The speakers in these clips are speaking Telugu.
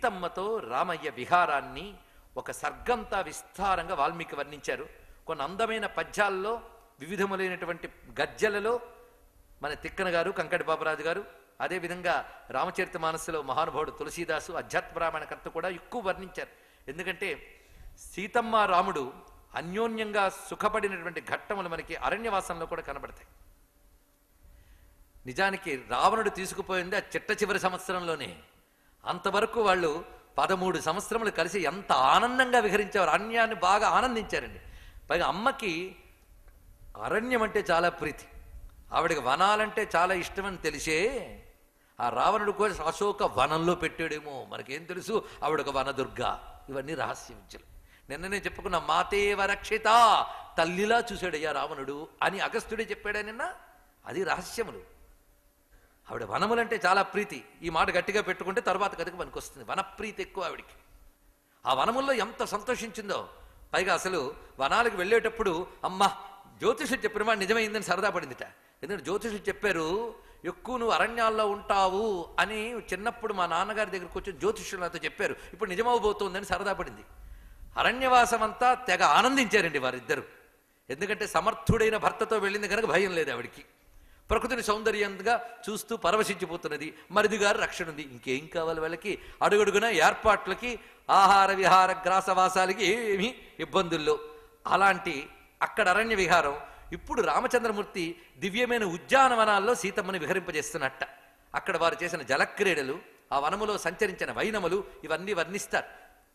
సీతమ్మతో రామయ్య విహారాన్ని ఒక సర్గంతా విస్తారంగా వాల్మీకి వర్ణించారు కొన్ని అందమైన పద్యాల్లో వివిధములైనటువంటి గజ్జలలో మన తిక్కన గారు కంకటి బాబరాజు గారు అదేవిధంగా రామచరిత మానస్సులో మహానుభావుడు తులసీదాసు అధ్యాత్మ బ్రాహ్మణకర్త కూడా ఎక్కువ వర్ణించారు ఎందుకంటే సీతమ్మ రాముడు అన్యోన్యంగా సుఖపడినటువంటి ఘట్టములు మనకి అరణ్యవాసంలో కూడా కనబడతాయి నిజానికి రావణుడు తీసుకుపోయింది ఆ చిట్ట చివరి సంవత్సరంలోనే అంతవరకు వాళ్ళు పదమూడు సంవత్సరములు కలిసి ఎంత ఆనందంగా విహరించేవారు అరణ్యాన్ని బాగా ఆనందించారండి పైగా అమ్మకి అరణ్యం అంటే చాలా ప్రీతి ఆవిడకి వనాలంటే చాలా ఇష్టమని తెలిసే ఆ రావణుడు కూడా అశోక వనంలో పెట్టాడేమో మనకేం తెలుసు ఆవిడొక వనదుర్గ ఇవన్నీ రహస్య విద్యలు నిన్ననే చెప్పుకున్న మాతేవ రక్షిత తల్లిలా చూశాడయ్యా రావణుడు అని అగస్త్యుడే చెప్పాడా నిన్న అది రహస్యములు ఆవిడ వనములంటే చాలా ప్రీతి ఈ మాట గట్టిగా పెట్టుకుంటే తర్వాత కథకు పనికొస్తుంది వనప్రీతి ఎక్కువ ఆవిడికి ఆ వనముల్లో ఎంత సంతోషించిందో పైగా అసలు వనాలకు వెళ్ళేటప్పుడు అమ్మ జ్యోతిషుడు చెప్పిన మాట నిజమైందని సరదా పడిందిట ఎందుకంటే జ్యోతిషులు చెప్పారు ఎక్కువ నువ్వు అరణ్యాల్లో ఉంటావు అని చిన్నప్పుడు మా నాన్నగారి దగ్గరికి వచ్చి జ్యోతిషులు నాతో చెప్పారు ఇప్పుడు నిజమవబోతోందని సరదా పడింది అరణ్యవాసం అంతా తెగ ఆనందించారండి వారిద్దరు ఎందుకంటే సమర్థుడైన భర్తతో వెళ్ళింది కనుక భయం లేదు ఆవిడికి ప్రకృతిని సౌందర్యంగా చూస్తూ పరవశించిపోతున్నది మరిది గారు రక్షణ ఉంది ఇంకేం కావాలి వాళ్ళకి అడుగడుగున ఏర్పాట్లకి ఆహార విహార గ్రాసవాసాలకి ఏమీ ఇబ్బందుల్లో అలాంటి అక్కడ అరణ్య విహారం ఇప్పుడు రామచంద్రమూర్తి దివ్యమైన ఉద్యానవనాల్లో సీతమ్మని విహరింపజేస్తున్నట్ట అక్కడ వారు చేసిన జలక్రీడలు ఆ వనములో సంచరించిన వైనములు ఇవన్నీ వర్ణిస్తారు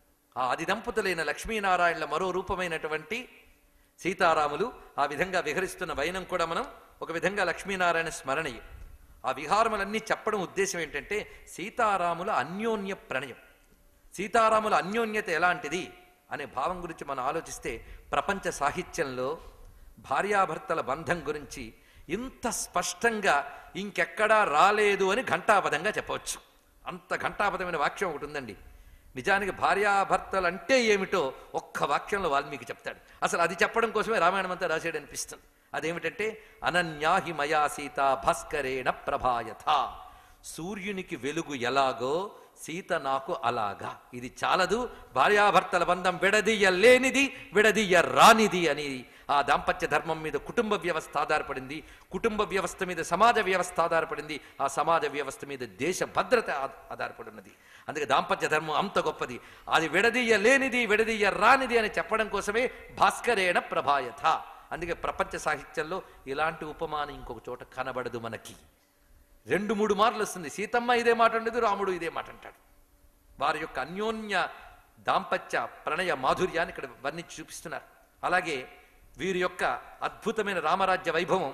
ఆ ఆది దంపతులైన లక్ష్మీనారాయణల మరో రూపమైనటువంటి సీతారాములు ఆ విధంగా విహరిస్తున్న వైనం కూడా మనం ఒక విధంగా లక్ష్మీనారాయణ స్మరణీయం ఆ విహారములన్నీ చెప్పడం ఉద్దేశం ఏంటంటే సీతారాముల అన్యోన్య ప్రణయం సీతారాముల అన్యోన్యత ఎలాంటిది అనే భావం గురించి మనం ఆలోచిస్తే ప్రపంచ సాహిత్యంలో భార్యాభర్తల బంధం గురించి ఇంత స్పష్టంగా ఇంకెక్కడా రాలేదు అని ఘంటాపదంగా చెప్పవచ్చు అంత ఘంటాపదమైన వాక్యం ఒకటి ఉందండి నిజానికి భార్యాభర్తలు అంటే ఏమిటో ఒక్క వాక్యంలో వాల్మీకి చెప్తాడు అసలు అది చెప్పడం కోసమే రామాయణం అంతా రాశాడు అనిపిస్తుంది అదేమిటంటే అనన్యాహి మయా సీత భాస్కరేణ ప్రభాయథ సూర్యునికి వెలుగు ఎలాగో సీత నాకు అలాగా ఇది చాలదు భార్యాభర్తల బంధం విడదీయలేనిది విడదీయ రానిది అని ఆ దాంపత్య ధర్మం మీద కుటుంబ వ్యవస్థ ఆధారపడింది కుటుంబ వ్యవస్థ మీద సమాజ వ్యవస్థ ఆధారపడింది ఆ సమాజ వ్యవస్థ మీద దేశ భద్రత ఆ- ఆధారపడి ఉన్నది అందుకే దాంపత్య ధర్మం అంత గొప్పది అది విడదీయలేనిది విడదీయ రానిది అని చెప్పడం కోసమే భాస్కరేణ ప్రభాయథ అందుకే ప్రపంచ సాహిత్యంలో ఇలాంటి ఉపమానం ఇంకొక చోట కనబడదు మనకి రెండు మూడు మార్లు వస్తుంది సీతమ్మ ఇదే మాట ఉండదు రాముడు ఇదే మాట అంటాడు వారి యొక్క అన్యోన్య దాంపత్య ప్రణయ మాధుర్యాన్ని ఇక్కడ వర్ణించి చూపిస్తున్నారు అలాగే వీరి యొక్క అద్భుతమైన రామరాజ్య వైభవం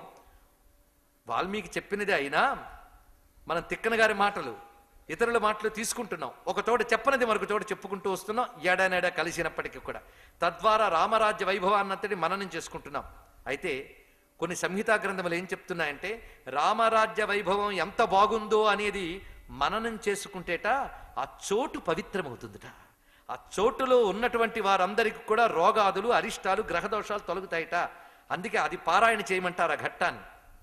వాల్మీకి చెప్పినదే అయినా మనం తిక్కన గారి మాటలు ఇతరుల మాటలు తీసుకుంటున్నాం ఒక చోట చెప్పనిది మరొక చోట చెప్పుకుంటూ వస్తున్నాం ఏడానేడా కలిసినప్పటికీ కూడా తద్వారా రామరాజ్య వైభవాన్నంతటి మననం చేసుకుంటున్నాం అయితే కొన్ని సంహితా గ్రంథములు ఏం చెప్తున్నాయంటే రామరాజ్య వైభవం ఎంత బాగుందో అనేది మననం చేసుకుంటేట ఆ చోటు పవిత్రమవుతుందిట ఆ చోటులో ఉన్నటువంటి వారందరికీ కూడా రోగాదులు అరిష్టాలు గ్రహదోషాలు తొలగుతాయిట అందుకే అది పారాయణ చేయమంటారు ఆ ఘట్టాన్ని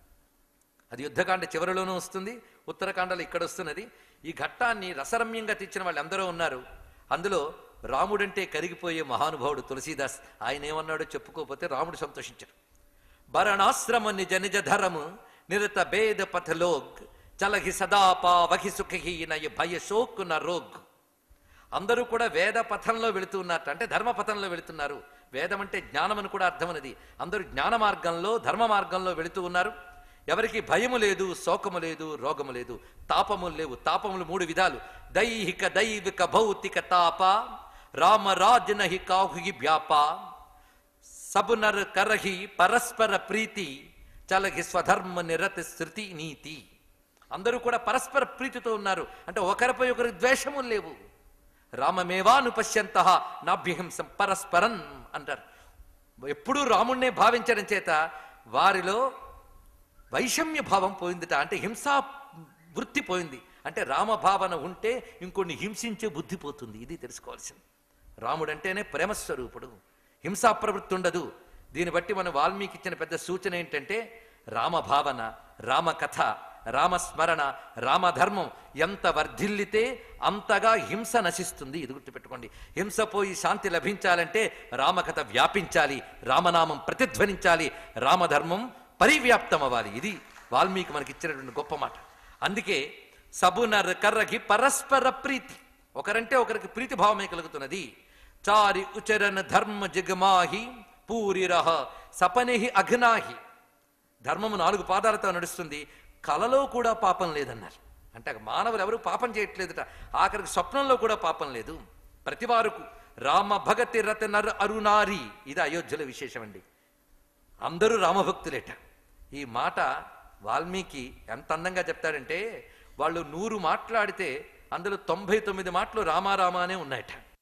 అది యుద్ధకాండ చివరిలోనూ వస్తుంది ఉత్తరకాండలో ఇక్కడ వస్తున్నది ఈ ఘట్టాన్ని రసరమ్యంగా తెచ్చిన వాళ్ళు ఎందరో ఉన్నారు అందులో రాముడంటే కరిగిపోయే మహానుభావుడు తులసీదాస్ ఆయన ఏమన్నాడో చెప్పుకోకపోతే రాముడు సంతోషించాడు భరణాశ్రమ నిజ నిజ ధరము నిరత భేద పథలోగ్ చలహి సదాపా వహి సుఖి నయ భయ శోక్ న రోగ్ అందరూ కూడా వేద పథంలో వెళుతూ ఉన్నట్టు అంటే ధర్మ పథంలో వెళుతున్నారు వేదం అంటే జ్ఞానం అని కూడా అర్థమన్నది అందరూ జ్ఞాన మార్గంలో ధర్మ మార్గంలో వెళుతూ ఉన్నారు ఎవరికి భయము లేదు శోకము లేదు రోగము లేదు తాపములు లేవు తాపములు మూడు విధాలు దైహిక దైవిక భౌతిక తాప రామరాజనహి కాహుగి వ్యాప సబునర్ కరహి పరస్పర ప్రీతి చలహి స్వధర్మ నిరత శృతి నీతి అందరూ కూడా పరస్పర ప్రీతితో ఉన్నారు అంటే ఒకరిపై ఒకరి ద్వేషము లేవు రామమేవాను పశ్యంత నాభ్యహింసం పరస్పరం అంటారు ఎప్పుడూ రాముణ్ణే భావించడం చేత వారిలో వైషమ్య భావం పోయిందిట అంటే హింసా వృత్తి పోయింది అంటే రామభావన ఉంటే ఇంకొన్ని హింసించే బుద్ధి పోతుంది ఇది తెలుసుకోవాల్సింది రాముడంటేనే ప్రేమస్వరూపుడు హింసా ప్రవృత్తి ఉండదు దీన్ని బట్టి మనం వాల్మీకి ఇచ్చిన పెద్ద సూచన ఏంటంటే రామభావన రామకథ రామస్మరణ రామధర్మం ఎంత వర్ధిల్లితే అంతగా హింస నశిస్తుంది ఇది గుర్తుపెట్టుకోండి హింస పోయి శాంతి లభించాలంటే రామకథ వ్యాపించాలి రామనామం ప్రతిధ్వనించాలి రామధర్మం పరివ్యాప్తం అవ్వాలి ఇది వాల్మీకి మనకి ఇచ్చినటువంటి గొప్ప మాట అందుకే సబునర్ కర్రకి పరస్పర ప్రీతి ఒకరంటే ఒకరికి ప్రీతి భావమే కలుగుతున్నది చారి ఉచరన్ ధర్మ జగమాహి పూరిరహ సపనిహి అఘ్నాహి ధర్మము నాలుగు పాదాలతో నడుస్తుంది కలలో కూడా పాపం లేదన్నారు అంటే మానవులు ఎవరు పాపం చేయట్లేదుట ఆఖరికి స్వప్నంలో కూడా పాపం లేదు ప్రతివారుకు రామ భగతి రత నర్ అరునారి ఇది అయోధ్యలో విశేషం అండి అందరూ రామభక్తులేట ఈ మాట వాల్మీకి ఎంత అందంగా చెప్తాడంటే వాళ్ళు నూరు మాట్లాడితే అందులో తొంభై తొమ్మిది మాటలు రామారామానే ఉన్నాయట